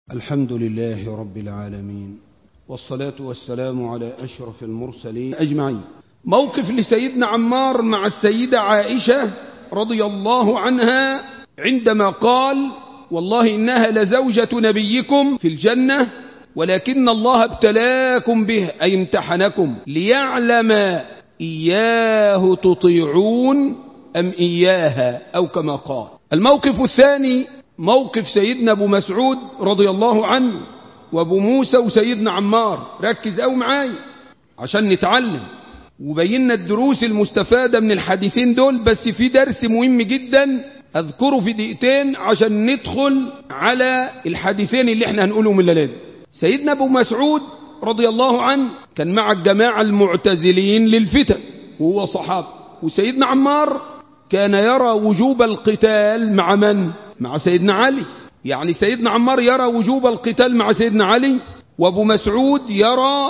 الحمد لله رب العالمين والصلاة والسلام على أشرف المرسلين أجمعين موقف لسيدنا عمار مع السيدة عائشة رضي الله عنها عندما قال والله إنها لزوجة نبيكم في الجنة ولكن الله ابتلاكم به أي امتحنكم ليعلم إياه تطيعون أم إياها أو كما قال الموقف الثاني موقف سيدنا أبو مسعود رضي الله عنه وأبو موسى وسيدنا عمار ركز أو معاي عشان نتعلم وبينا الدروس المستفادة من الحديثين دول بس في درس مهم جدا أذكره في دقيقتين عشان ندخل على الحديثين اللي احنا هنقولهم الليلة سيدنا أبو مسعود رضي الله عنه كان مع الجماعة المعتزلين للفتن وهو صحاب وسيدنا عمار كان يرى وجوب القتال مع من؟ مع سيدنا علي يعني سيدنا عمار يرى وجوب القتال مع سيدنا علي وابو مسعود يرى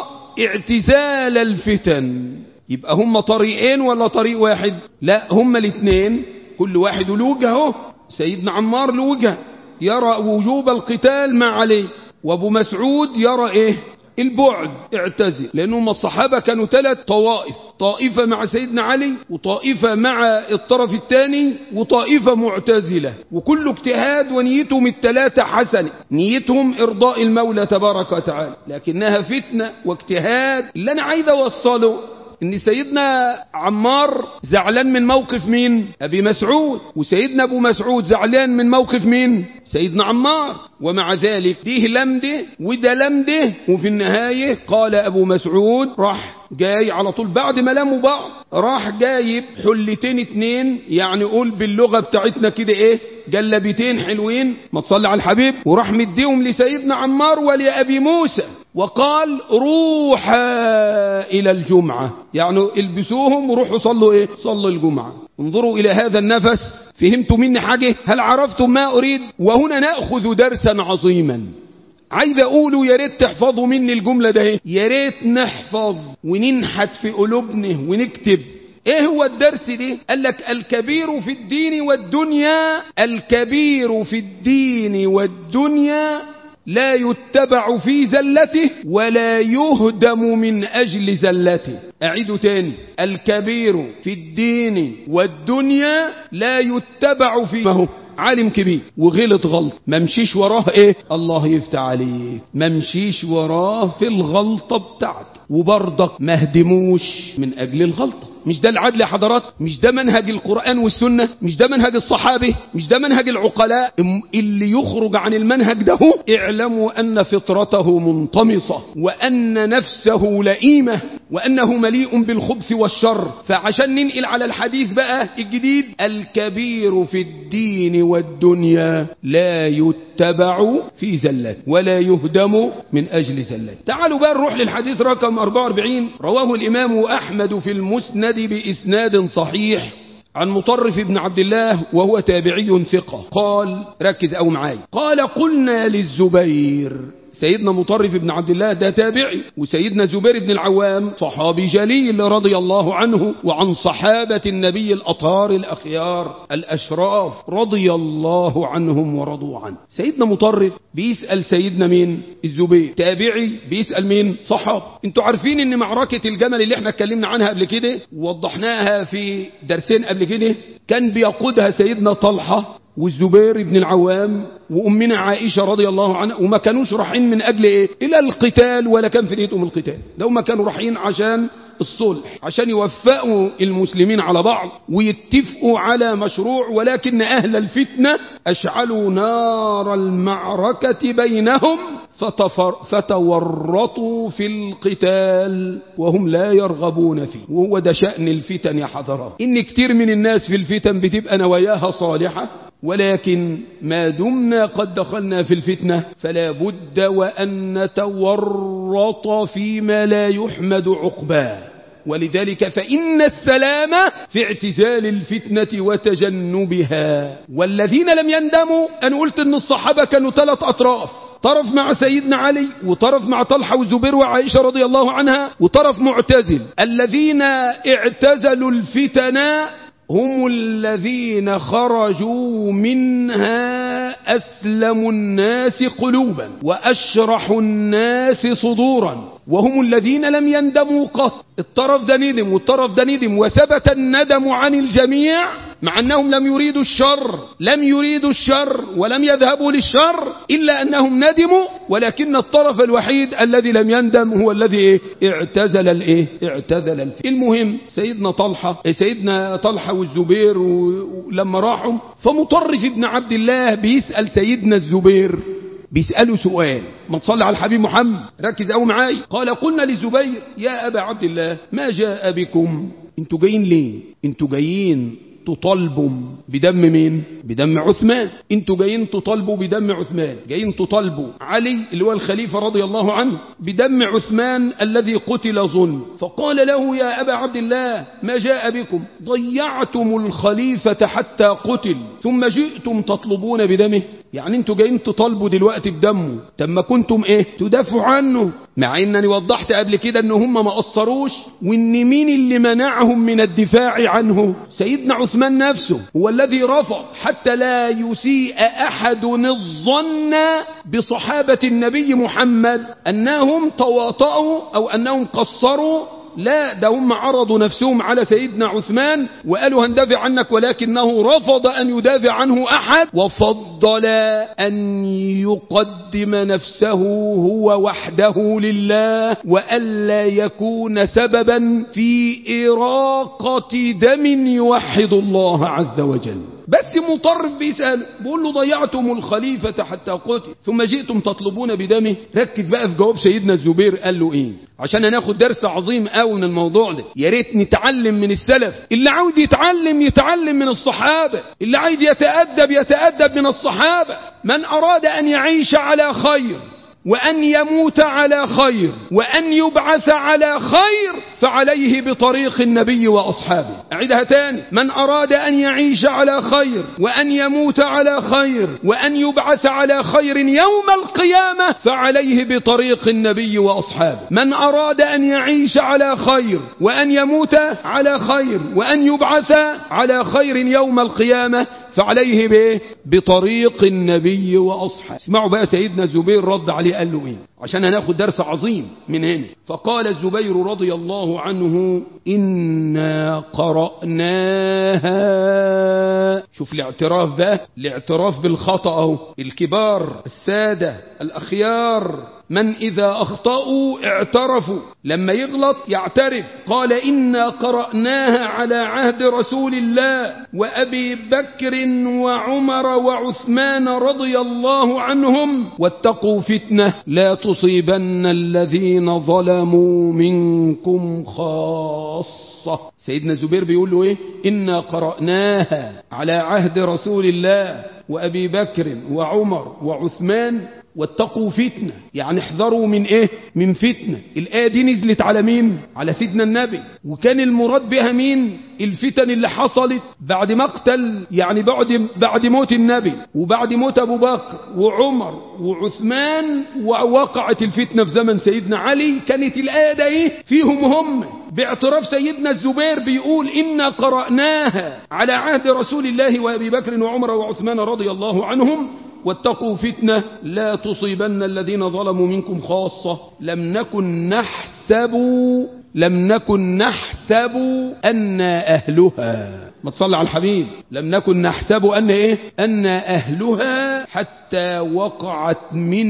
اعتزال الفتن يبقى هم طريقين ولا طريق واحد لا هم الاثنين كل واحد له وجهه سيدنا عمار له وجهه يرى وجوب القتال مع علي وابو مسعود يرى ايه البعد اعتزل لأنهم الصحابة كانوا ثلاث طوائف طائفة مع سيدنا علي وطائفة مع الطرف الثاني وطائفة معتزلة وكل اجتهاد ونيتهم الثلاثة حسنة نيتهم إرضاء المولى تبارك وتعالى لكنها فتنة واجتهاد اللي أنا عايز أوصله ان سيدنا عمار زعلان من موقف مين ابي مسعود وسيدنا ابو مسعود زعلان من موقف مين سيدنا عمار ومع ذلك ديه لمده وده لمده وفي النهاية قال ابو مسعود راح جاي على طول بعد ما لموا بعض راح جايب حلتين اتنين يعني قول باللغة بتاعتنا كده ايه جلبتين حلوين ما تصلي على الحبيب وراح مديهم لسيدنا عمار ولأبي موسى وقال روحا إلى الجمعة يعني البسوهم وروحوا صلوا إيه صلوا الجمعة انظروا إلى هذا النفس فهمتوا مني حاجة هل عرفتم ما أريد وهنا نأخذ درسا عظيما عايز أقوله يا ريت تحفظوا مني الجملة ده يا ريت نحفظ وننحت في قلوبنا ونكتب ايه هو الدرس دي قال لك الكبير في الدين والدنيا الكبير في الدين والدنيا لا يتبع في زلته ولا يهدم من أجل زلته أعيد تاني الكبير في الدين والدنيا لا يتبع في ما هو عالم كبير وغلط غلط ما مشيش وراه ايه الله يفتح عليك ما مشيش وراه في الغلطة بتاعته وبرضك ما هدموش من أجل الغلطة مش ده العدل يا حضرات مش ده منهج القرآن والسنة مش ده منهج الصحابة مش ده منهج العقلاء اللي يخرج عن المنهج ده اعلموا أن فطرته منطمسة وأن نفسه لئيمة وأنه مليء بالخبث والشر فعشان ننقل على الحديث بقى الجديد الكبير في الدين والدنيا لا يتبع في زلات ولا يهدم من أجل زلات تعالوا بقى نروح للحديث رقم 44 رواه الإمام أحمد في المسند بإسناد صحيح عن مطرف بن عبد الله وهو تابعي ثقة قال ركز أو معاي قال قلنا للزبير سيدنا مطرف بن عبد الله ده تابعي وسيدنا زبير بن العوام صحابي جليل رضي الله عنه وعن صحابة النبي الأطهار الأخيار الأشراف رضي الله عنهم ورضوا عنه سيدنا مطرف بيسأل سيدنا مين الزبير تابعي بيسأل مين صحاب انتوا عارفين ان معركة الجمل اللي احنا اتكلمنا عنها قبل كده ووضحناها في درسين قبل كده كان بيقودها سيدنا طلحة والزبير بن العوام وأمنا عائشة رضي الله عنها وما كانوش رايحين من أجل إيه إلى القتال ولا كان في نيتهم القتال ده هم كانوا رايحين عشان الصلح عشان يوفقوا المسلمين على بعض ويتفقوا على مشروع ولكن أهل الفتنة أشعلوا نار المعركة بينهم فتفر فتورطوا في القتال وهم لا يرغبون فيه وهو ده شأن الفتن يا حضرات إن كتير من الناس في الفتن بتبقى نواياها صالحة ولكن ما دمنا قد دخلنا في الفتنة فلا بد وأن نتورط فيما لا يحمد عقباه ولذلك فإن السلام في اعتزال الفتنة وتجنبها والذين لم يندموا أنا قلت أن الصحابة كانوا ثلاث أطراف طرف مع سيدنا علي وطرف مع طلحة والزبير وعائشة رضي الله عنها وطرف معتزل الذين اعتزلوا الفتن هم الذين خرجوا منها أسلم الناس قلوبا وأشرح الناس صدورا وهم الذين لم يندموا قط الطرف ده ندم والطرف ده ندم وثبت الندم عن الجميع مع أنهم لم يريدوا الشر لم يريدوا الشر ولم يذهبوا للشر إلا أنهم ندموا ولكن الطرف الوحيد الذي لم يندم هو الذي إيه؟ اعتزل الإيه؟ اعتزل الفئة المهم سيدنا طلحة سيدنا طلحة والزبير ولما راحوا فمطرف ابن عبد الله بيسأل سيدنا الزبير بيسأله سؤال ما تصلي على الحبيب محمد ركز قوي معايا قال قلنا للزبير يا أبا عبد الله ما جاء بكم انتوا جايين ليه انتوا جايين تطالبوا بدم مين بدم عثمان انتوا جايين تطالبوا بدم عثمان جايين تطالبوا علي اللي هو الخليفة رضي الله عنه بدم عثمان الذي قتل ظلم فقال له يا أبا عبد الله ما جاء بكم ضيعتم الخليفة حتى قتل ثم جئتم تطلبون بدمه يعني انتوا جايين تطالبوا دلوقتي بدمه طب ما كنتم ايه تدافعوا عنه مع انني وضحت قبل كده ان هم ما قصروش وان مين اللي منعهم من الدفاع عنه سيدنا عثمان نفسه هو الذي رفض حتى لا يسيء احد الظن بصحابة النبي محمد انهم تواطؤوا او انهم قصروا لا ده هم عرضوا نفسهم على سيدنا عثمان وقالوا هندافع عنك ولكنه رفض أن يدافع عنه أحد وفضل أن يقدم نفسه هو وحده لله وألا يكون سببا في إراقة دم يوحد الله عز وجل بس مطرف بيسأل بيقول له ضيعتم الخليفة حتى قتل ثم جئتم تطلبون بدمه ركز بقى في جواب سيدنا الزبير قال له ايه عشان هناخد درس عظيم قوي من الموضوع ده يا ريت نتعلم من السلف اللي عاوز يتعلم يتعلم من الصحابة اللي عايز يتأدب يتأدب من الصحابة من أراد أن يعيش على خير وأن يموت على خير وأن يبعث على خير فعليه بطريق النبي وأصحابه أعيدها تاني من أراد أن يعيش على خير وأن يموت على خير وأن يبعث على خير يوم القيامة فعليه بطريق النبي وأصحابه من أراد أن يعيش على خير وأن يموت على خير وأن يبعث على خير يوم القيامة فعليه بايه بطريق النبي واصحابه اسمعوا بقى سيدنا الزبير رد عليه قال له ايه عشان هناخد درس عظيم من هنا فقال الزبير رضي الله عنه إنا قرأناها شوف الاعتراف بقى الاعتراف بالخطأ اهو الكبار السادة الأخيار من إذا أخطأوا اعترفوا لما يغلط يعترف قال إنا قرأناها على عهد رسول الله وأبي بكر وعمر وعثمان رضي الله عنهم واتقوا فتنة لا تصيبن الذين ظلموا منكم خاصة سيدنا زبير بيقول له إيه إنا قرأناها على عهد رسول الله وأبي بكر وعمر وعثمان واتقوا فتنة يعني احذروا من ايه من فتنة الآية دي نزلت على مين على سيدنا النبي وكان المراد بها مين الفتن اللي حصلت بعد مقتل يعني بعد بعد موت النبي وبعد موت ابو بكر وعمر وعثمان ووقعت الفتنة في زمن سيدنا علي كانت الآية ده ايه فيهم هم باعتراف سيدنا الزبير بيقول إنا قرأناها على عهد رسول الله وأبي بكر وعمر وعثمان رضي الله عنهم واتقوا فتنة لا تصيبن الذين ظلموا منكم خاصة لم نكن نحسب لم نكن نحسب أن أهلها ما تصلي على الحبيب لم نكن نحسب أن إيه أن أهلها حتى وقعت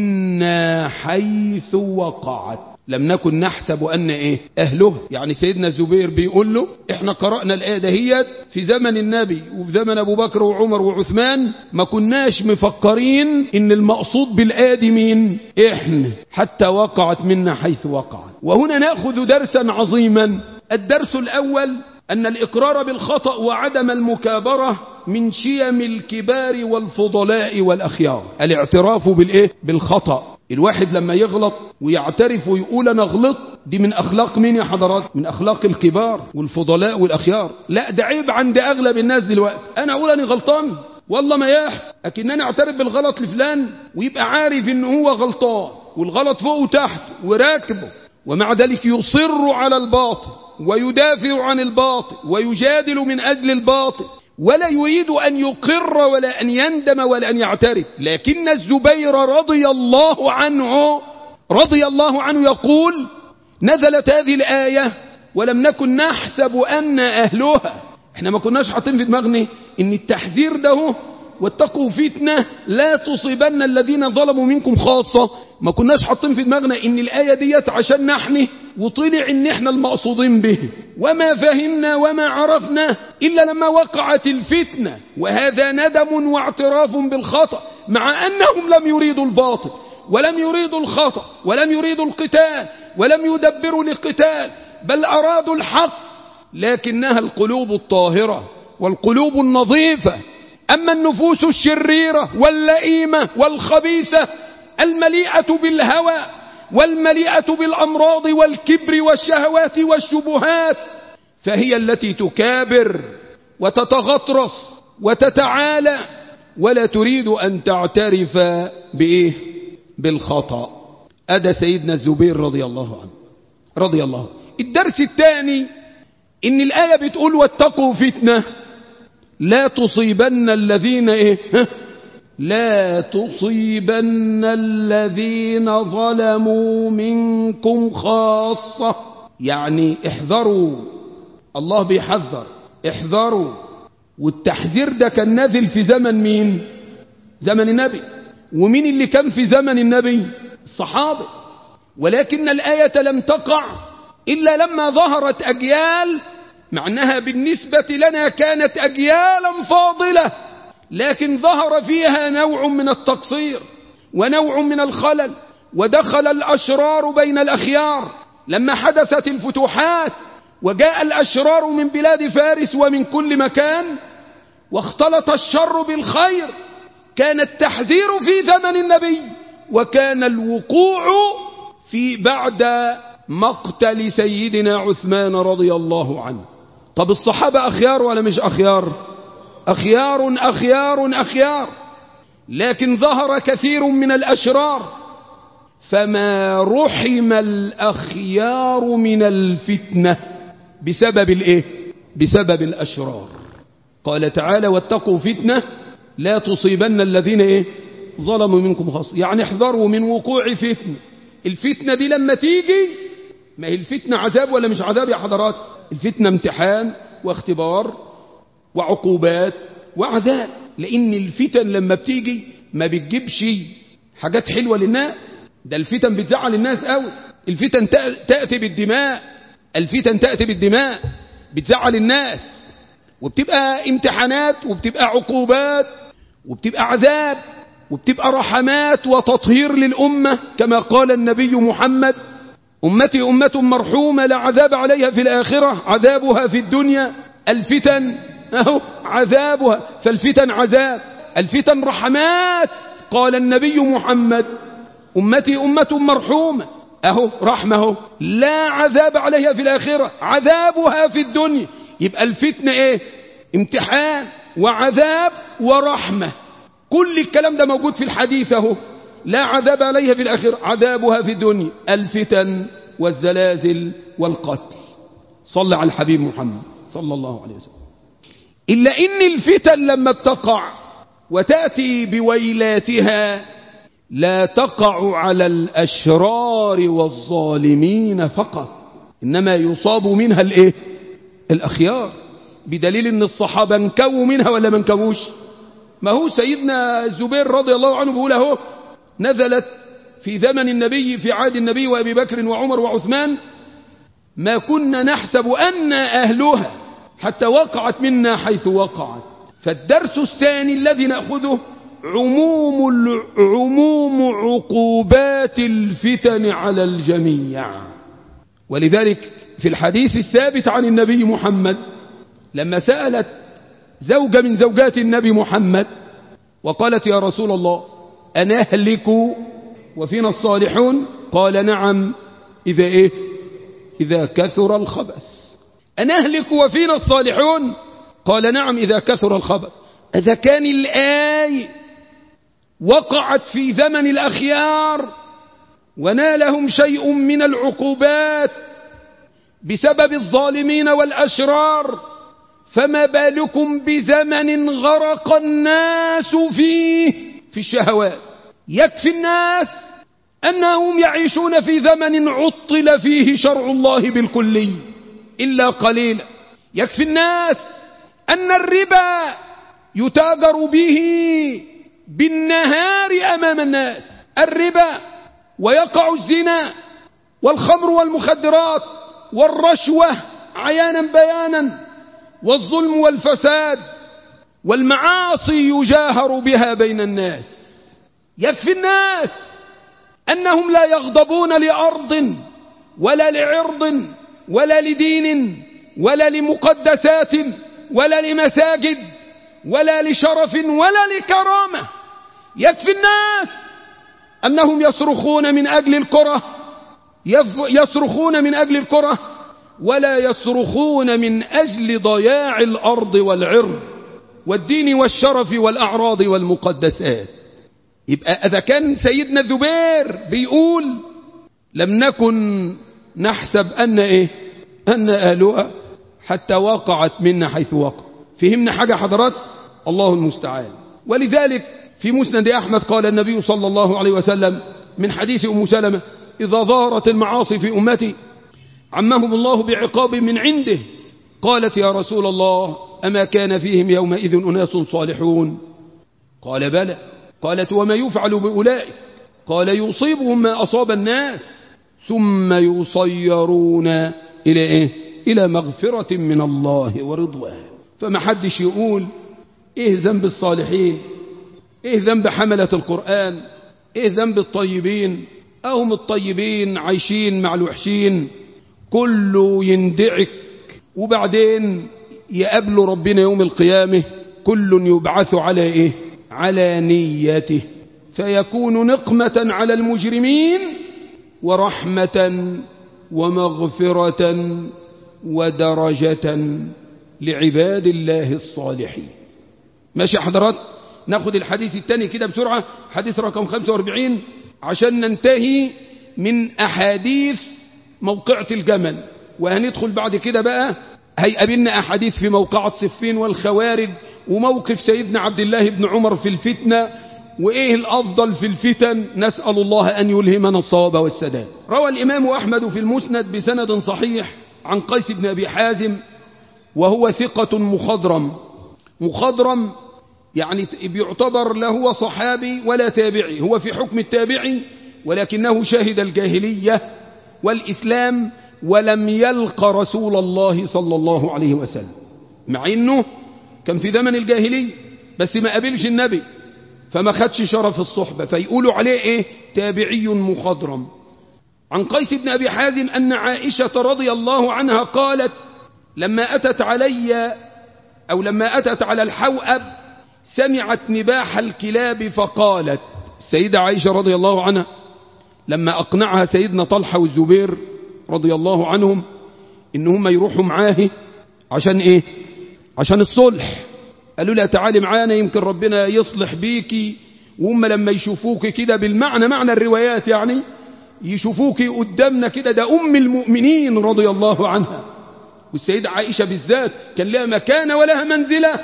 منا حيث وقعت لم نكن نحسب أن إيه أهله يعني سيدنا الزبير بيقول له إحنا قرأنا الآية دهيت في زمن النبي وفي زمن أبو بكر وعمر وعثمان ما كناش مفكرين إن المقصود بالآية دي مين إحنا حتى وقعت منا حيث وقعت وهنا نأخذ درسا عظيما الدرس الأول أن الإقرار بالخطأ وعدم المكابرة من شيم الكبار والفضلاء والأخيار الاعتراف بالإيه؟ بالخطأ الواحد لما يغلط ويعترف ويقول أنا غلط دي من أخلاق مين يا حضرات من أخلاق الكبار والفضلاء والأخيار لا ده عيب عند أغلب الناس دلوقتي أنا أقول أنا غلطان والله ما يحصل لكن أنا أعترف بالغلط لفلان ويبقى عارف إن هو غلطان والغلط فوق وتحت وراكبه ومع ذلك يصر على الباطل ويدافع عن الباطل ويجادل من أجل الباطل ولا يريد أن يقر ولا أن يندم ولا أن يعترف لكن الزبير رضي الله عنه رضي الله عنه يقول نزلت هذه الآية ولم نكن نحسب أن أهلها احنا ما كناش حاطين في دماغنا ان التحذير ده واتقوا فتنة لا تصيبن الذين ظلموا منكم خاصة ما كناش حاطين في دماغنا ان الآية ديت عشان نحن وطلع ان احنا المقصودين به وما فهمنا وما عرفنا إلا لما وقعت الفتنة وهذا ندم واعتراف بالخطأ مع أنهم لم يريدوا الباطل ولم يريدوا الخطأ ولم يريدوا القتال ولم يدبروا للقتال بل أرادوا الحق لكنها القلوب الطاهرة والقلوب النظيفة أما النفوس الشريرة واللئيمة والخبيثة المليئة بالهوى والمليئة بالأمراض والكبر والشهوات والشبهات فهي التي تكابر وتتغطرس وتتعالى ولا تريد أن تعترف بإيه بالخطأ أدى سيدنا الزبير رضي الله عنه رضي الله الدرس الثاني إن الآية بتقول واتقوا فتنة لا تصيبن الذين إيه لا تصيبن الذين ظلموا منكم خاصة يعني احذروا الله بيحذر احذروا والتحذير ده كان نازل في زمن مين زمن النبي ومين اللي كان في زمن النبي الصحابة ولكن الآية لم تقع إلا لما ظهرت أجيال معناها بالنسبة لنا كانت أجيالا فاضلة لكن ظهر فيها نوع من التقصير ونوع من الخلل ودخل الأشرار بين الأخيار لما حدثت الفتوحات وجاء الأشرار من بلاد فارس ومن كل مكان واختلط الشر بالخير كان التحذير في زمن النبي وكان الوقوع في بعد مقتل سيدنا عثمان رضي الله عنه طب الصحابة أخيار ولا مش أخيار أخيار أخيار أخيار لكن ظهر كثير من الأشرار فما رحم الأخيار من الفتنة بسبب الإيه بسبب الأشرار قال تعالى واتقوا فتنة لا تصيبن الذين إيه ظلموا منكم خاصة يعني احذروا من وقوع فتنة الفتنة دي لما تيجي ما هي الفتنة عذاب ولا مش عذاب يا حضرات الفتنة امتحان واختبار وعقوبات وعذاب لأن الفتن لما بتيجي ما بتجيبش حاجات حلوة للناس ده الفتن بتزعل الناس قوي الفتن تأتي بالدماء الفتن تأتي بالدماء بتزعل الناس وبتبقى امتحانات وبتبقى عقوبات وبتبقى عذاب وبتبقى رحمات وتطهير للأمة كما قال النبي محمد أمتي أمة مرحومة لا عذاب عليها في الآخرة عذابها في الدنيا الفتن أهو عذابها فالفتن عذاب الفتن رحمات قال النبي محمد أمتي أمة مرحومة أهو رحمة أهو لا عذاب عليها في الآخرة عذابها في الدنيا يبقى الفتنة إيه امتحان وعذاب ورحمة كل الكلام ده موجود في الحديث أهو لا عذاب عليها في الآخرة عذابها في الدنيا الفتن والزلازل والقتل صلى على الحبيب محمد صلى الله عليه وسلم إلا إن الفتن لما بتقع وتأتي بويلاتها لا تقع على الأشرار والظالمين فقط إنما يصاب منها الإيه؟ الأخيار بدليل أن الصحابة انكوا منها ولا ما انكوش ما هو سيدنا الزبير رضي الله عنه بيقول اهو نزلت في زمن النبي في عهد النبي وأبي بكر وعمر وعثمان ما كنا نحسب أن أهلها حتى وقعت منا حيث وقعت فالدرس الثاني الذي نأخذه عموم عموم عقوبات الفتن على الجميع ولذلك في الحديث الثابت عن النبي محمد لما سألت زوجة من زوجات النبي محمد وقالت يا رسول الله أنهلك وفينا الصالحون قال نعم إذا إيه إذا كثر الخبث أنهلك وفينا الصالحون قال نعم إذا كثر الخبث إذا كان الآية وقعت في زمن الأخيار ونالهم شيء من العقوبات بسبب الظالمين والأشرار فما بالكم بزمن غرق الناس فيه في الشهوات يكفي الناس أنهم يعيشون في زمن عطل فيه شرع الله بالكلي إلا قليلا يكفي الناس أن الربا يتاجر به بالنهار أمام الناس الربا ويقع الزنا والخمر والمخدرات والرشوة عيانا بيانا والظلم والفساد والمعاصي يجاهر بها بين الناس يكفي الناس أنهم لا يغضبون لأرض ولا لعرض ولا لدين ولا لمقدسات ولا لمساجد ولا لشرف ولا لكرامة يكفي الناس أنهم يصرخون من أجل الكرة يصرخون من أجل الكرة ولا يصرخون من أجل ضياع الأرض والعرض والدين والشرف والأعراض والمقدسات يبقى إذا كان سيدنا الزبير بيقول لم نكن نحسب أن إيه أن أهلها حتى وقعت منا حيث وقع فهمنا حاجة حضرات الله المستعان ولذلك في مسند أحمد قال النبي صلى الله عليه وسلم من حديث أم سلمة إذا ظهرت المعاصي في أمتي عمهم الله بعقاب من عنده قالت يا رسول الله أما كان فيهم يومئذ أناس صالحون قال بلى قالت وما يفعل بأولئك قال يصيبهم ما أصاب الناس ثم يصيرون إلى إيه إلى مغفرة من الله ورضوان فما حدش يقول إيه ذنب الصالحين إيه ذنب حملة القرآن إيه ذنب الطيبين أهم الطيبين عايشين مع الوحشين كله يندعك وبعدين يقابلوا ربنا يوم القيامة كل يبعث على إيه على نيته فيكون نقمة على المجرمين ورحمة ومغفرة ودرجة لعباد الله الصالحين ماشي حضرات ناخد الحديث الثاني كده بسرعة حديث رقم 45 عشان ننتهي من أحاديث موقعة الجمل وهندخل بعد كده بقى هيقابلنا أحاديث في موقعة صفين والخوارج وموقف سيدنا عبد الله بن عمر في الفتنة وإيه الأفضل في الفتن نسأل الله أن يلهمنا الصواب والسداد روى الإمام أحمد في المسند بسند صحيح عن قيس بن أبي حازم وهو ثقة مخضرم مخضرم يعني بيعتبر لا هو صحابي ولا تابعي هو في حكم التابعي ولكنه شهد الجاهلية والإسلام ولم يلق رسول الله صلى الله عليه وسلم مع انه كان في زمن الجاهلية بس ما قابلش النبي فما خدش شرف الصحبة فيقولوا عليه ايه تابعي مخضرم عن قيس بن أبي حازم أن عائشة رضي الله عنها قالت لما أتت علي أو لما أتت على الحوأب سمعت نباح الكلاب فقالت السيدة عائشة رضي الله عنها لما أقنعها سيدنا طلحة والزبير رضي الله عنهم إن هم يروحوا معاه عشان إيه عشان الصلح قالوا لا تعالي معانا يمكن ربنا يصلح بيكي وهم لما يشوفوك كده بالمعنى معنى الروايات يعني يشوفوك قدامنا كده ده أم المؤمنين رضي الله عنها والسيدة عائشة بالذات كان لها مكانة ولها منزلة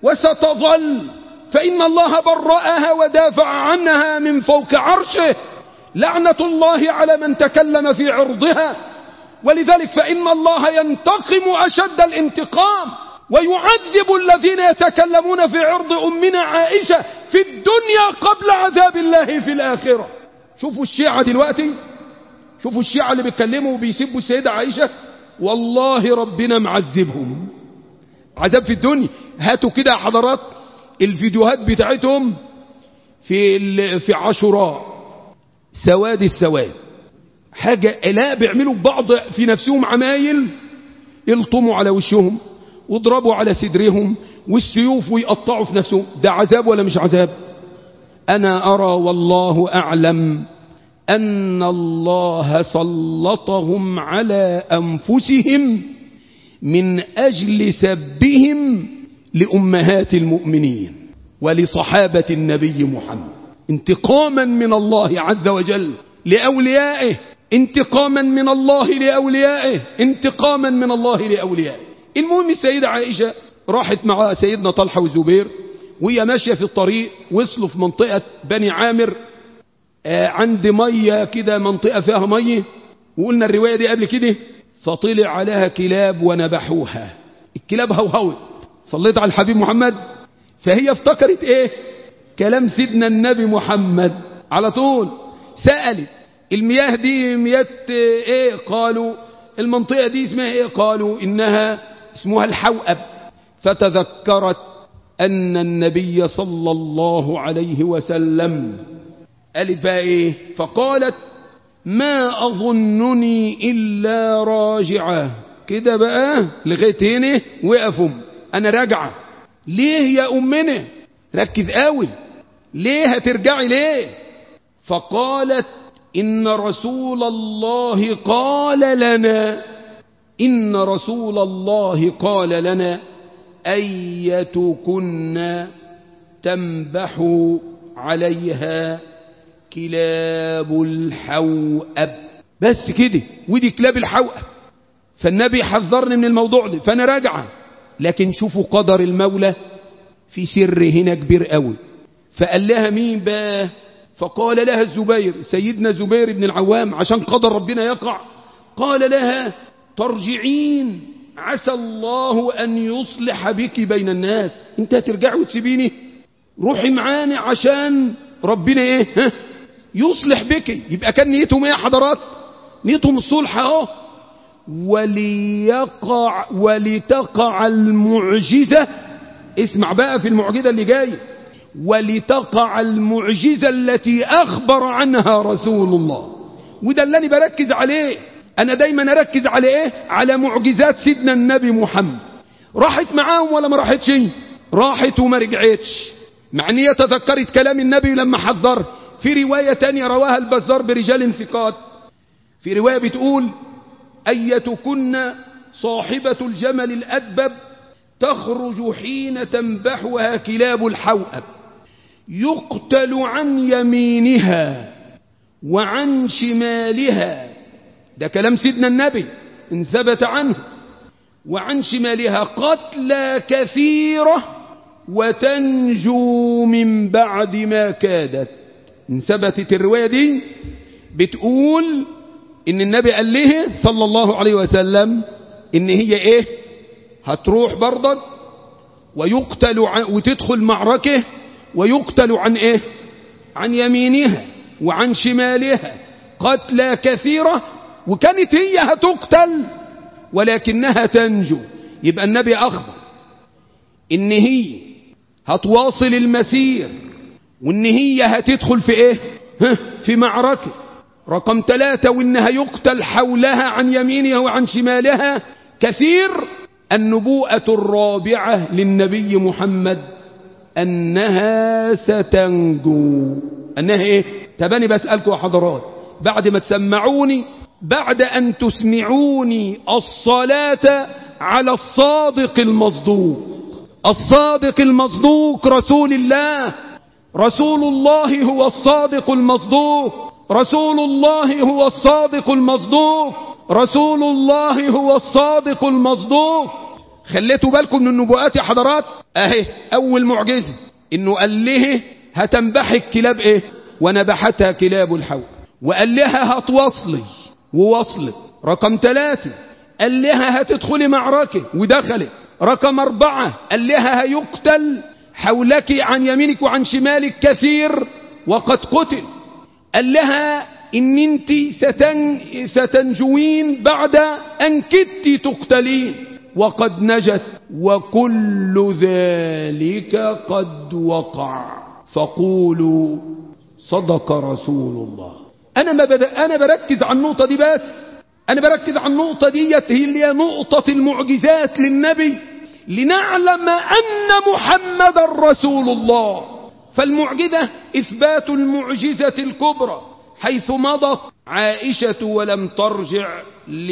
وستظل فإن الله برأها ودافع عنها من فوق عرشه لعنة الله على من تكلم في عرضها ولذلك فإن الله ينتقم أشد الانتقام ويعذب الذين يتكلمون في عرض أمنا عائشة في الدنيا قبل عذاب الله في الآخرة شوفوا الشيعة دلوقتي شوفوا الشيعة اللي بيتكلموا وبيسبوا السيدة عائشة والله ربنا معذبهم عذاب في الدنيا هاتوا كده حضرات الفيديوهات بتاعتهم في في عاشوراء سواد السواد حاجة لا بيعملوا بعض في نفسهم عمايل يلطموا على وشهم واضربوا على صدرهم والسيوف ويقطعوا في نفسهم ده عذاب ولا مش عذاب أنا أرى والله أعلم أن الله سلطهم على أنفسهم من أجل سبهم لأمهات المؤمنين ولصحابة النبي محمد انتقاما من الله عز وجل لأوليائه انتقاما من الله لأوليائه انتقاما من الله لأوليائه المهم السيدة عائشة راحت مع سيدنا طلحة وزبير وهي ماشية في الطريق وصلوا في منطقة بني عامر آه عند مية كده منطقة فيها مية وقلنا الرواية دي قبل كده فطلع عليها كلاب ونبحوها الكلاب هوهوت صليت على الحبيب محمد فهي افتكرت ايه كلام سيدنا النبي محمد على طول سألت المياه دي مياه ايه قالوا المنطقة دي اسمها ايه قالوا انها اسمها الحوأب فتذكرت ان النبي صلى الله عليه وسلم قالت بقى ايه فقالت ما اظنني الا راجعة كده بقى لغاية هنا وقفوا انا راجعة ليه يا امنا ركز قوي ليه هترجعي ليه فقالت إن رسول الله قال لنا إن رسول الله قال لنا أيتكن تنبح عليها كلاب الحوأب بس كده ودي كلاب الحوأب فالنبي حذرني من الموضوع ده فأنا راجعة لكن شوفوا قدر المولى في سر هنا كبير قوي فقال لها مين بقى فقال لها الزبير سيدنا زبير بن العوام عشان قدر ربنا يقع قال لها ترجعين عسى الله أن يصلح بك بين الناس انت هترجعي وتسيبيني روحي معانا عشان ربنا ايه ها يصلح بك يبقى كان نيتهم ايه يا حضرات نيتهم الصلح اهو وليقع ولتقع المعجزة اسمع بقى في المعجزة اللي جايه ولتقع المعجزة التي أخبر عنها رسول الله وده اللي أنا بركز عليه أنا دايما أركز على إيه على معجزات سيدنا النبي محمد راحت معاهم ولا ما راحتش راحت وما رجعتش مع ان هي تذكرت كلام النبي لما حذر في رواية تانية رواها البزار برجال ثقات في رواية بتقول أيتكن صاحبة الجمل الأدبب تخرج حين تنبحها كلاب الحوأب يقتل عن يمينها وعن شمالها ده كلام سيدنا النبي ان ثبت عنه وعن شمالها قتلى كثيرة وتنجو من بعد ما كادت ان ثبتت الرواية دي بتقول ان النبي قال له صلى الله عليه وسلم ان هي ايه هتروح برضك ويقتل عن وتدخل معركة ويقتل عن ايه عن يمينها وعن شمالها قتلى كثيرة وكانت هي هتقتل ولكنها تنجو يبقى النبي أخبر إن هي هتواصل المسير وإن هي هتدخل في إيه ها في معركة رقم ثلاثة وإنها يقتل حولها عن يمينها وعن شمالها كثير النبوءة الرابعة للنبي محمد أنها ستنجو أنها إيه تباني بسألكم يا حضرات بعد ما تسمعوني بعد أن تسمعوني الصلاة على الصادق المصدوق الصادق المصدوق رسول الله رسول الله هو الصادق المصدوق رسول الله هو الصادق المصدوق رسول الله هو الصادق المصدوق خليتوا بالكم من النبوءات يا حضرات اهي اول معجزة انه قال له هتنبح الكلاب ايه ونبحتها كلاب الحوت وقال لها هتوصلي ووصلت رقم ثلاثة قال لها هتدخلي معركة ودخلت رقم أربعة قال لها هيقتل حولك عن يمينك وعن شمالك كثير وقد قتل قال لها إن أنت ستن ستنجوين بعد أن كدت تقتلين وقد نجت وكل ذلك قد وقع فقولوا صدق رسول الله أنا, ما بدأ أنا بركز على النقطة دي بس أنا بركز على النقطة ديت هي اللي هي نقطة المعجزات للنبي لنعلم أن محمد رسول الله فالمعجزة إثبات المعجزة الكبرى حيث مضت عائشة ولم ترجع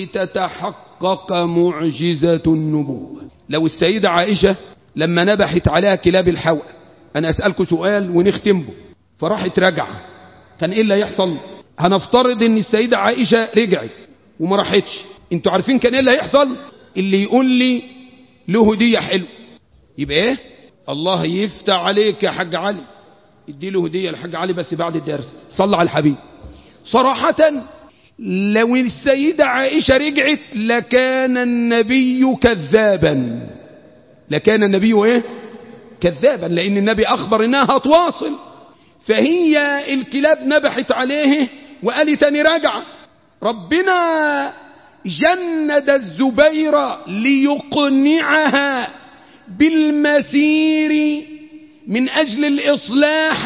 لتتحقق معجزة النبوة لو السيدة عائشة لما نبحت عليها كلاب الحوأ أنا أسألكم سؤال ونختم به فراحت رجعة كان إيه اللي يحصل هنفترض ان السيدة عائشة رجعت وما راحتش انتوا عارفين كان ايه اللي هيحصل اللي يقول لي له هدية حلو يبقى ايه الله يفتح عليك يا حاج علي ادي له هدية لحاج علي بس بعد الدرس صلى على الحبيب صراحة لو السيدة عائشة رجعت لكان النبي كذابا لكان النبي ايه كذابا لان النبي اخبر انها هتواصل فهي الكلاب نبحت عليه وقالت اني راجعه ربنا جند الزبير ليقنعها بالمسير من أجل الإصلاح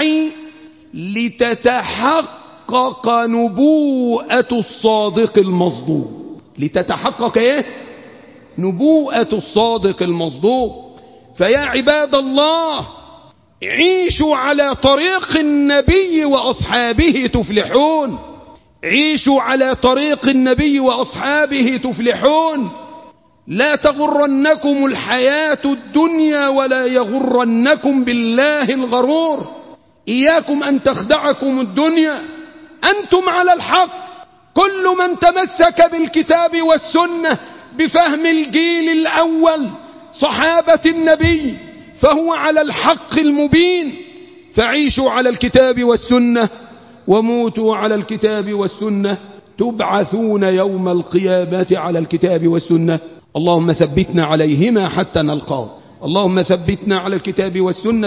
لتتحقق نبوءة الصادق المصدوق لتتحقق ايه نبوءة الصادق المصدوق فيا عباد الله عيشوا على طريق النبي وأصحابه تفلحون عيشوا على طريق النبي وأصحابه تفلحون لا تغرنكم الحياة الدنيا ولا يغرنكم بالله الغرور إياكم أن تخدعكم الدنيا أنتم على الحق كل من تمسك بالكتاب والسنة بفهم الجيل الأول صحابة النبي فهو على الحق المبين فعيشوا على الكتاب والسنة وموتوا على الكتاب والسنة تبعثون يوم القيامة على الكتاب والسنة اللهم ثبتنا عليهما حتى نلقاه اللهم ثبتنا على الكتاب والسنة